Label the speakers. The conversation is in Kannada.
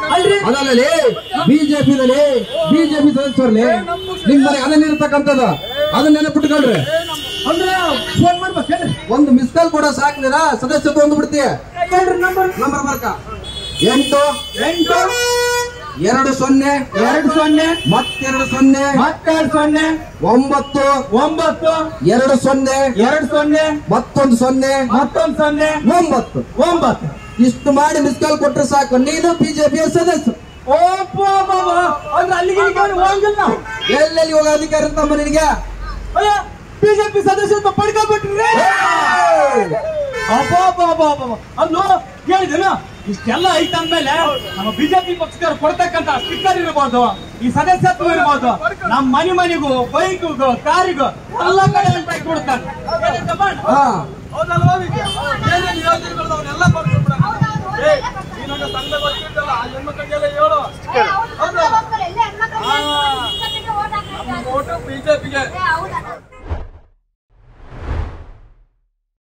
Speaker 1: ಅಲ್ರಿ
Speaker 2: ಅದಲ್ಲಲ್ಲಿ ಬಿಜೆಪಿದಲ್ಲಿ ಬಿಜೆಪಿ ಸದಸ್ಯರಲ್ಲಿ ನಿಮ್ ಮನೆ ಅದೇನಿರ್ತಕ್ಕಂಥದ್ದು ಅದನ್ನ ನೆನಪಿಟ್ಕೊಳ್ರಿ
Speaker 1: ಅಂದ್ರ ಫೋನ್ ಮಾಡ್ಬೇಕೇನ್ರಿ
Speaker 2: ಒಂದು ಮಿಸ್ ಕಾಲ್ ಕೂಡ ಸಾಕ್ಲಿರ ಸದಸ್ಯತ್ವ ಒಂದು ಬಿಡ್ತೀಯ
Speaker 1: ಹೇಳ್ರಿ ನಂಬರ್
Speaker 2: ನಂಬರ್ ಬರ್ಕ ಎಂಟು
Speaker 1: ಎಂಟು
Speaker 2: ಎರಡು ಸೊನ್ನೆ
Speaker 1: ಎರಡು ಸೊನ್ನೆ
Speaker 2: ಮತ್ತೆರಡು ಸೊನ್ನೆ
Speaker 1: ಮತ್ತೆರಡು ಸೊನ್ನೆ
Speaker 2: ಒಂಬತ್ತು
Speaker 1: ಒಂಬತ್ತು
Speaker 2: ಎರಡು ಸೊನ್ನೆ
Speaker 1: ಎರಡು ಸೊನ್ನೆ
Speaker 2: ಮತ್ತೊಂದು ಸೊನ್ನೆ
Speaker 1: ಮತ್ತೊಂದು ಸೊನ್ನೆ
Speaker 2: ಒಂಬತ್ತು
Speaker 1: ಒಂಬತ್ತು
Speaker 2: ಇಷ್ಟು ಮಾಡಿ ಮಿಸ್ ಕಾಲ್ ಕೊಟ್ರೆ ಸಾಕು ನೀನು ಬಿಜೆಪಿಯ ಸದಸ್ಯ
Speaker 1: ಓಪ್ಪ ಬಾಬಾ ಅಂದ್ರೆ ಅಲ್ಲಿಗೆ ಇಲ್ಲಿಗೆ ಅವ್ನು ಹೋಗಂಗಿಲ್ಲ ನಾವು
Speaker 2: ಎಲ್ಲೆಲ್ಲಿ ಹೋಗೋ ಅಧಿಕಾರ ಇರ್ತಮ್ಮ ನಿನಗೆ
Speaker 1: ಅಯ್ಯ ಬಿಜೆಪಿ ಸದಸ್ಯತ್ವ ಪಡ್ಕೊಬಿಟ್ರಿ ಅಬ್ಬಬ್ಬಬ್ಬಬ್ಬ. ಅಲ್ಲೋ ಕೇಳಿದೇನು ಇಷ್ಟೆಲ್ಲ ಐತೆ ಅಂದ್ಮೇಲೆ ನಮ್ಮ ಬಿಜೆಪಿ ಪಕ್ಷದವ್ರು ಕೊಡ್ತಕ್ಕಂತ ಸ್ಟಿಕ್ಕರ್ ಇರ್ಬೋದು ಈ ಸದಸ್ಯತ್ವ ಇರ್ಬೋದು ನಮ್ಮ ಮನೆ ಮನೆಗೂ ಬೈಕ್ಗೂ ಕಾರಿಗೂ ಎಲ್ಲ ಕಡೆ ಅಂತ ಕೊಡ್ತಾರೆ ಏನಂತ ಮಾಡು?
Speaker 2: ಹಾ
Speaker 3: ಹೌದಲ್ವಾ ವಿದ್ಯಾ? ಏನೇನ್ ಯೋಜನೆಗಳು ಅವನ್ನೆಲ್ಲ ಬರ್ಕೊಟ್ಬಿಡಣ. ಏ, ಈ ನನ್ನ ಸಂಘ ಗೊತ್ತಿದ್ದಲ್ಲ, ಆ ಹೆಣ್ಮಕ್ಳಿಗೆಲ್ಲ ಹೇಳು. ನಮ್ಮ ಓಟು ಬಿಜೆಪಿಗೆ